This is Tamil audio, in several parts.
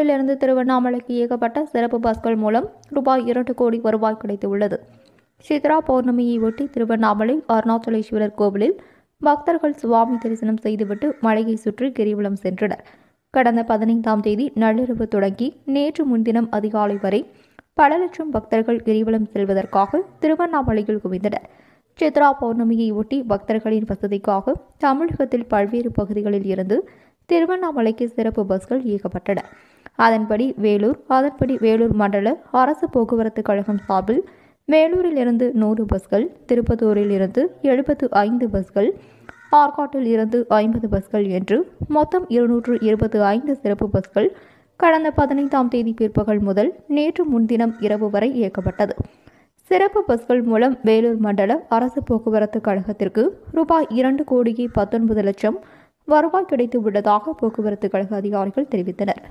வேலூரிலிருந்து திருவண்ணாமலைக்கு இயக்கப்பட்ட சிறப்பு பஸ்கள் மூலம் ரூபாய் இரண்டு கோடி வருவாய் கிடைத்துள்ளது சித்ரா பௌர்ணமியை ஒட்டி திருவண்ணாமலை அருணாச்சலேஸ்வரர் கோவிலில் பக்தர்கள் சுவாமி தரிசனம் செய்துவிட்டு மலையை சுற்றி கிரிவலம் சென்றனர் கடந்த பதினைந்தாம் தேதி நள்ளிரவு தொடங்கி நேற்று முன்தினம் அதிகாலை வரை பல லட்சம் பக்தர்கள் கிரிவலம் செல்வதற்காக திருவண்ணாமலையில் குவிந்தனர் சித்ரா பௌர்ணமியை ஒட்டி பக்தர்களின் வசதிக்காக தமிழகத்தில் பல்வேறு பகுதிகளில் இருந்து திருவண்ணாமலைக்கு சிறப்பு பஸ்கள் இயக்கப்பட்டன அதன்படி வேலூர் அதன்படி வேலூர் மண்டல அரசு போக்குவரத்து கழகம் சார்பில் வேலூரில் இருந்து நூறு பஸ்கள் திருப்பத்தூரில் இருந்து எழுபத்து ஐந்து பஸ்கள் ஆர்காட்டில் இருந்து ஐம்பது பஸ்கள் என்று மொத்தம் இருநூற்று இருபத்து ஐந்து சிறப்பு பஸ்கள் கடந்த பதினைந்தாம் தேதி பிற்பகல் முதல் நேற்று முன்தினம் இரவு வரை இயக்கப்பட்டது சிறப்பு பஸ்கள் மூலம் வேலூர் மண்டல அரசு போக்குவரத்து கழகத்திற்கு ரூபாய் இரண்டு கோடியே பத்தொன்பது லட்சம் வருவாய் கிடைத்து உள்ளதாக போக்குவரத்து கழக அதிகாரிகள் தெரிவித்தனர்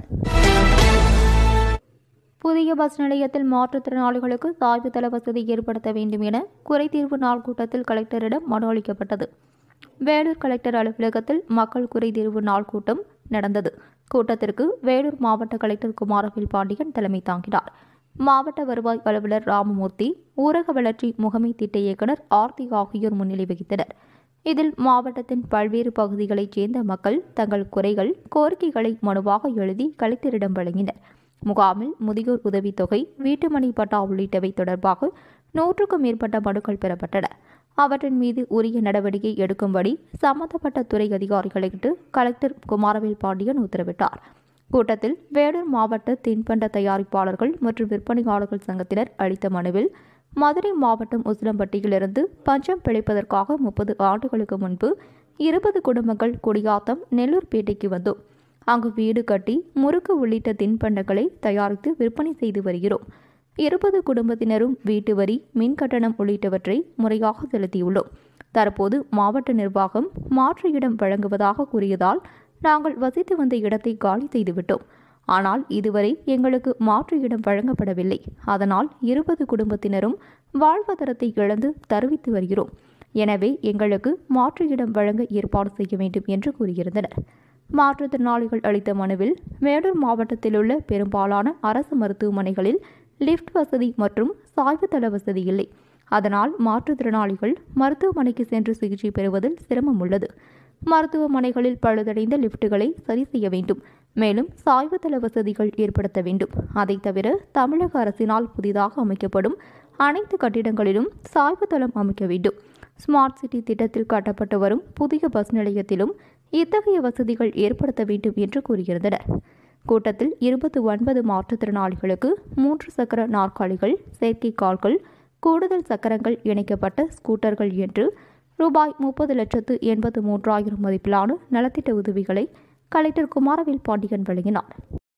புதிய பஸ் நிலையத்தில் மாற்றுத்திறனாளிகளுக்கு சாய்வு தள வசதி ஏற்படுத்த வேண்டும் என குறைதீர்வு நாள் கூட்டத்தில் கலெக்டரிடம் மனு அளிக்கப்பட்டது வேலூர் கலெக்டர் அலுவலகத்தில் மக்கள் குறைதீர்வு நாள் கூட்டம் நடந்தது கூட்டத்திற்கு வேலூர் மாவட்ட கலெக்டர் குமாரவேல் பாண்டியன் தலைமை தாங்கினார் மாவட்ட வருவாய் அலுவலர் ராமமூர்த்தி ஊரக வளர்ச்சி முகமை திட்ட இயக்குநர் ஆர்த்தி ஆகியோர் முன்னிலை வகித்தனர் இதில் மாவட்டத்தின் பல்வேறு பகுதிகளைச் சேர்ந்த மக்கள் தங்கள் குறைகள் கோரிக்கைகளை மனுவாக எழுதி கலெக்டரிடம் வழங்கினர் முகாமில் முதியோர் உதவித்தொகை வீட்டுமனை பட்டா உள்ளிட்டவை தொடர்பாக நூற்றுக்கும் மேற்பட்ட மனுக்கள் பெறப்பட்டன அவற்றின் மீது உரிய நடவடிக்கை எடுக்கும்படி சம்பந்தப்பட்ட துறை அதிகாரிகளிட்டு கலெக்டர் குமாரவேல் பாண்டியன் உத்தரவிட்டார் கூட்டத்தில் வேலூர் மாவட்ட தின்பண்ட தயாரிப்பாளர்கள் மற்றும் விற்பனையாளர்கள் சங்கத்தினர் அளித்த மனுவில் மதுரை மாவட்டம் உசிலம்பட்டியிலிருந்து பஞ்சம் பிழைப்பதற்காக முப்பது ஆண்டுகளுக்கு முன்பு இருபது குடும்பங்கள் குடியாத்தம் நெல்லூர்பேட்டைக்கு வந்தோம் அங்கு வீடு கட்டி முறுக்கு உள்ளிட்ட தின்பண்டங்களை தயாரித்து விற்பனை செய்து வருகிறோம் இருபது குடும்பத்தினரும் வீட்டு வரி மின் கட்டணம் உள்ளிட்டவற்றை முறையாக செலுத்தியுள்ளோம் தற்போது மாவட்ட நிர்வாகம் மாற்று இடம் வழங்குவதாக கூறியதால் நாங்கள் வசித்து வந்த இடத்தை காலி செய்துவிட்டோம் ஆனால் இதுவரை எங்களுக்கு மாற்று இடம் வழங்கப்படவில்லை அதனால் இருபது குடும்பத்தினரும் வாழ்வாதாரத்தை இழந்து தருவித்து வருகிறோம் எனவே எங்களுக்கு மாற்று இடம் வழங்க ஏற்பாடு செய்ய வேண்டும் என்று கூறியிருந்தனர் மாற்றுத்திறனாளிகள் அளித்த மனுவில் வேலூர் மாவட்டத்திலுள்ள பெரும்பாலான அரசு மருத்துவமனைகளில் லிஃப்ட் வசதி மற்றும் சாய்வுதள வசதி இல்லை அதனால் மாற்றுத்திறனாளிகள் மருத்துவமனைக்கு சென்று சிகிச்சை பெறுவதில் சிரமம் உள்ளது மருத்துவமனைகளில் பழுதடைந்த லிஃப்ட்டுகளை சரி செய்ய வேண்டும் மேலும் சாய்வுதள வசதிகள் ஏற்படுத்த வேண்டும் அதைத் தவிர தமிழக அரசினால் புதிதாக அமைக்கப்படும் அனைத்து கட்டிடங்களிலும் சாய்வுதளம் அமைக்க வேண்டும் ஸ்மார்ட் சிட்டி திட்டத்தில் கட்டப்பட்டு வரும் புதிய பஸ் நிலையத்திலும் இத்தகைய வசதிகள் ஏற்படுத்த வேண்டும் என்று கூறியிருந்தனர் கூட்டத்தில் இருபத்தி ஒன்பது மாற்றுத்திறனாளிகளுக்கு மூன்று சக்கர நாற்காலிகள் செயற்கை கால்கள் கூடுதல் சக்கரங்கள் இணைக்கப்பட்ட ஸ்கூட்டர்கள் என்று ரூபாய் முப்பது லட்சத்து எண்பத்து மூன்றாயிரம் மதிப்பிலான நலத்திட்ட உதவிகளை கலெக்டர் குமாரவேல் பாண்டியன் வழங்கினார்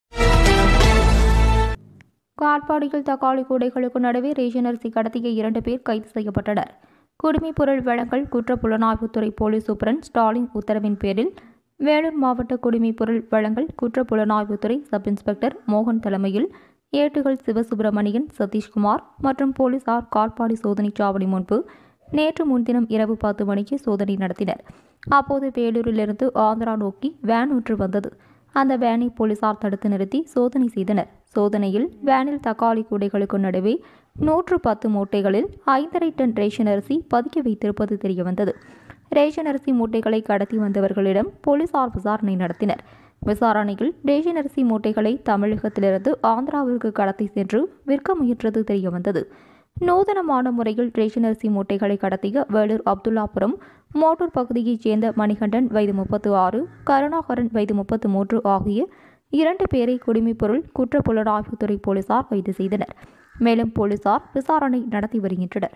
காட்பாடியில் தக்காளி கூடைகளுக்கு நடுவே ரேஷன் அரிசி கடத்திய இரண்டு பேர் கைது செய்யப்பட்டனர் குடிமைப் பொருள் வழங்கல் குற்ற புலனாய்வுத்துறை போலீஸ் சூப்பரண்ட் ஸ்டாலின் உத்தரவின் பேரில் வேலூர் மாவட்ட குடிமைப் பொருள் வழங்கல் குற்ற புலனாய்வுத்துறை சப் இன்ஸ்பெக்டர் மோகன் தலைமையில் ஏட்டுகள் சிவசுப்பிரமணியன் சதீஷ்குமார் மற்றும் போலீசார் காட்பாடி சோதனைச் சாவடி முன்பு நேற்று முன்தினம் இரவு பத்து மணிக்கு சோதனை நடத்தினர் அப்போது வேலூரிலிருந்து ஆந்திரா நோக்கி வேன் ஒன்று வந்தது அந்த வேனை போலீசார் தடுத்து நிறுத்தி சோதனை செய்தனர் சோதனையில் வேனில் தக்காளி கூடைகளுக்கு நடுவே நூற்று பத்து மூட்டைகளில் ஐந்தரை டன் ரேஷன் அரிசி பதுக்கி வைத்திருப்பது தெரியவந்தது ரேஷன் அரிசி மூட்டைகளை கடத்தி வந்தவர்களிடம் போலீசார் விசாரணை நடத்தினர் விசாரணையில் ரேஷன் அரிசி மூட்டைகளை தமிழகத்திலிருந்து ஆந்திராவிற்கு கடத்தி சென்று விற்க முயன்றது தெரியவந்தது நூதனமான முறையில் ரேஷன் அரிசி மூட்டைகளை கடத்திய வேலூர் அப்துல்லாபுரம் மோட்டூர் பகுதியைச் சேர்ந்த மணிகண்டன் வயது முப்பத்து ஆறு கருணாகரன் வயது முப்பத்து மூன்று ஆகிய இரண்டு பேரை குடிமைப்பொருள் குற்ற புலனாய்வுத்துறை போலீசார் கைது செய்தனர் மேலும் போலீசார் விசாரணை நடத்தி வருகின்றனர்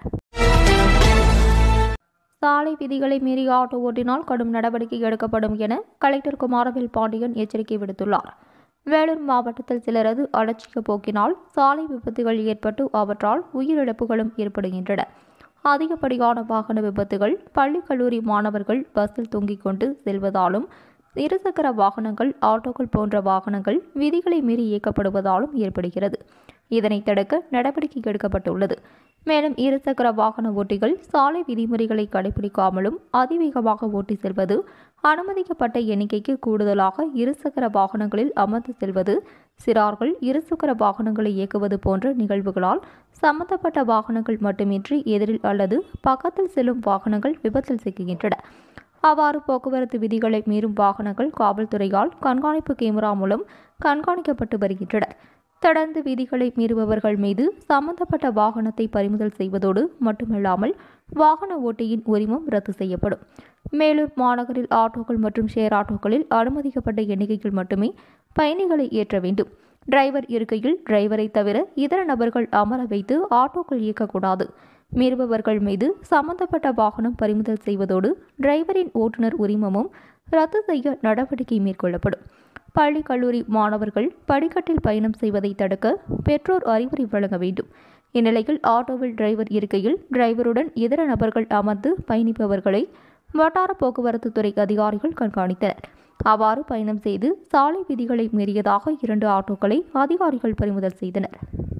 சாலை விதிகளை மீறி ஆட்டோ ஓட்டினால் கடும் நடவடிக்கை எடுக்கப்படும் என கலெக்டர் குமாரவேல் பாண்டியன் எச்சரிக்கை விடுத்துள்ளார் வேலூர் மாவட்டத்தில் சிலரது அலட்சிய போக்கினால் சாலை விபத்துகள் ஏற்பட்டு அவற்றால் உயிரிழப்புகளும் ஏற்படுகின்றன அதிகப்படியான வாகன விபத்துகள் பள்ளி கல்லூரி மாணவர்கள் பஸ்ஸில் தொங்கிக் கொண்டு செல்வதாலும் இருசக்கர வாகனங்கள் ஆட்டோக்கள் போன்ற வாகனங்கள் விதிகளை மீறி இயக்கப்படுவதாலும் ஏற்படுகிறது இதனை தடுக்க நடவடிக்கை எடுக்கப்பட்டுள்ளது மேலும் இருசக்கர வாகன ஓட்டிகள் சாலை விதிமுறைகளை கடைபிடிக்காமலும் அதிவேகமாக ஓட்டி செல்வது அனுமதிக்கப்பட்ட எண்ணிக்கைக்கு கூடுதலாக இருசக்கர வாகனங்களில் அமர்ந்து செல்வது சிறார்கள் இருசக்கர வாகனங்களை இயக்குவது போன்ற நிகழ்வுகளால் சம்பந்தப்பட்ட வாகனங்கள் மட்டுமின்றி எதிரில் அல்லது பக்கத்தில் செல்லும் வாகனங்கள் விபத்தில் சிக்குகின்றன அவ்வாறு போக்குவரத்து விதிகளை மீறும் வாகனங்கள் காவல்துறையால் கண்காணிப்பு கேமரா மூலம் கண்காணிக்கப்பட்டு வருகின்றனர் தொடர்ந்து விதிகளை மீறுபவர்கள் மீது சம்பந்தப்பட்ட வாகனத்தை பறிமுதல் செய்வதோடு மட்டுமல்லாமல் வாகன ஓட்டியின் உரிமம் ரத்து செய்யப்படும் மேலூர் மாநகரில் ஆட்டோக்கள் மற்றும் ஷேர் ஆட்டோக்களில் அனுமதிக்கப்பட்ட எண்ணிக்கையில் மட்டுமே பயணிகளை ஏற்ற வேண்டும் டிரைவர் இருக்கையில் டிரைவரை தவிர இதர நபர்கள் அமர வைத்து ஆட்டோக்கள் இயக்கக்கூடாது மீறுபவர்கள் மீது சம்பந்தப்பட்ட வாகனம் பறிமுதல் செய்வதோடு டிரைவரின் ஓட்டுநர் உரிமமும் ரத்து செய்ய நடவடிக்கை மேற்கொள்ளப்படும் பள்ளி கல்லூரி மாணவர்கள் படிக்கட்டில் பயணம் செய்வதை தடுக்க பெற்றோர் அறிவுரை வழங்க வேண்டும் இந்நிலையில் ஆட்டோவில் டிரைவர் இருக்கையில் டிரைவருடன் இதர நபர்கள் அமர்ந்து பயணிப்பவர்களை வட்டார போக்குவரத்து துறை அதிகாரிகள் கண்காணித்தனர் அவ்வாறு பயணம் செய்து சாலை விதிகளை மீறியதாக இரண்டு ஆட்டோக்களை அதிகாரிகள் பறிமுதல் செய்தனர்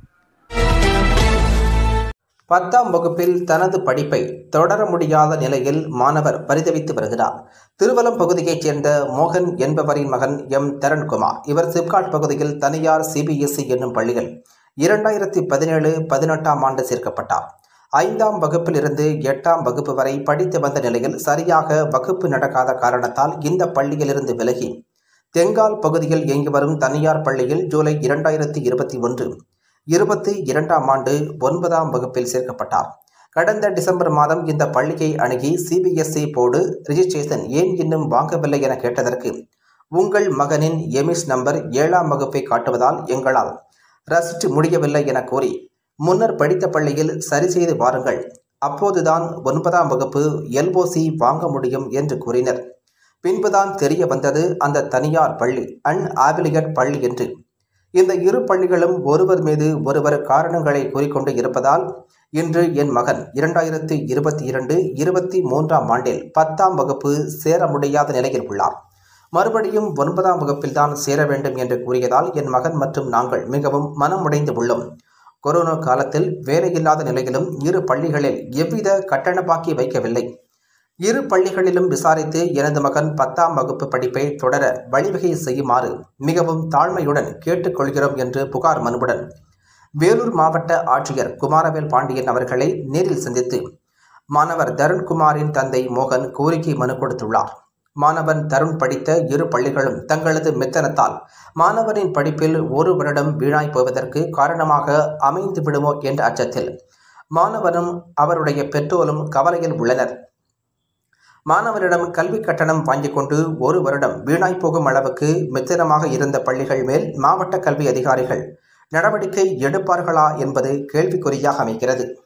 பத்தாம் வகுப்பில் தனது படிப்பை தொடர முடியாத நிலையில் மாணவர் பரிதவித்து வருகிறார் திருவலம் பகுதியைச் சேர்ந்த மோகன் என்பவரின் மகன் எம் தரண்குமார் இவர் சிப்காட் பகுதியில் தனியார் சிபிஎஸ்இ என்னும் பள்ளியில் இரண்டாயிரத்தி பதினேழு பதினெட்டாம் ஆண்டு சேர்க்கப்பட்டார் ஐந்தாம் வகுப்பிலிருந்து எட்டாம் வகுப்பு வரை படித்து வந்த நிலையில் சரியாக வகுப்பு நடக்காத காரணத்தால் இந்த பள்ளியிலிருந்து விலகி தெங்கால் பகுதியில் இயங்கி வரும் தனியார் பள்ளியில் ஜூலை இரண்டாயிரத்தி இருபத்தி ஒன்று இருபத்தி இரண்டாம் ஆண்டு ஒன்பதாம் வகுப்பில் சேர்க்கப்பட்டார் கடந்த டிசம்பர் மாதம் இந்த பள்ளியை அணுகி சிபிஎஸ்இ போர்டு ரிஜிஸ்ட்ரேஷன் ஏன் இன்னும் வாங்கவில்லை என கேட்டதற்கு உங்கள் மகனின் எமிஸ் நம்பர் ஏழாம் வகுப்பை காட்டுவதால் எங்களால் ரசிட் முடியவில்லை என கூறி முன்னர் படித்த பள்ளியில் சரி செய்து வாருங்கள் அப்போதுதான் ஒன்பதாம் வகுப்பு எல்ஓசி வாங்க முடியும் என்று கூறினர் பின்புதான் தெரிய வந்தது அந்த தனியார் பள்ளி அன் ஆபிலியட் பள்ளி என்று இந்த இரு பள்ளிகளும் ஒருவர் மீது ஒருவர் காரணங்களை கூறிக்கொண்டு இருப்பதால் இன்று என் மகன் இரண்டாயிரத்தி இருபத்தி இரண்டு இருபத்தி மூன்றாம் ஆண்டில் பத்தாம் வகுப்பு சேர முடியாத நிலையில் உள்ளார் மறுபடியும் ஒன்பதாம் வகுப்பில்தான் சேர வேண்டும் என்று கூறியதால் என் மகன் மற்றும் நாங்கள் மிகவும் மனமுடைந்து உள்ளோம் கொரோனா காலத்தில் வேலையில்லாத நிலையிலும் இரு பள்ளிகளில் எவ்வித கட்டண பாக்கி வைக்கவில்லை இரு பள்ளிகளிலும் விசாரித்து எனது மகன் பத்தாம் வகுப்பு படிப்பை தொடர வழிவகை செய்யுமாறு மிகவும் தாழ்மையுடன் கேட்டுக்கொள்கிறோம் என்று புகார் மனுவுடன் வேலூர் மாவட்ட ஆட்சியர் குமாரவேல் பாண்டியன் அவர்களை நேரில் சந்தித்து மாணவர் தருண்குமாரின் தந்தை மோகன் கோரிக்கை மனு கொடுத்துள்ளார் மாணவன் தருண் படித்த இரு பள்ளிகளும் தங்களது மெத்தனத்தால் மாணவரின் படிப்பில் ஒரு வருடம் வீணாய் போவதற்கு காரணமாக அமைந்து விடுமோ என்ற அச்சத்தில் மாணவனும் அவருடைய பெற்றோரும் கவலையில் உள்ளனர் மாணவரிடம் கல்வி கட்டணம் வாங்கிக் கொண்டு ஒரு வருடம் வீணாய் போகும் அளவுக்கு மெத்தனமாக இருந்த பள்ளிகள் மேல் மாவட்ட கல்வி அதிகாரிகள் நடவடிக்கை எடுப்பார்களா என்பது கேள்விக்குறியாக அமைகிறது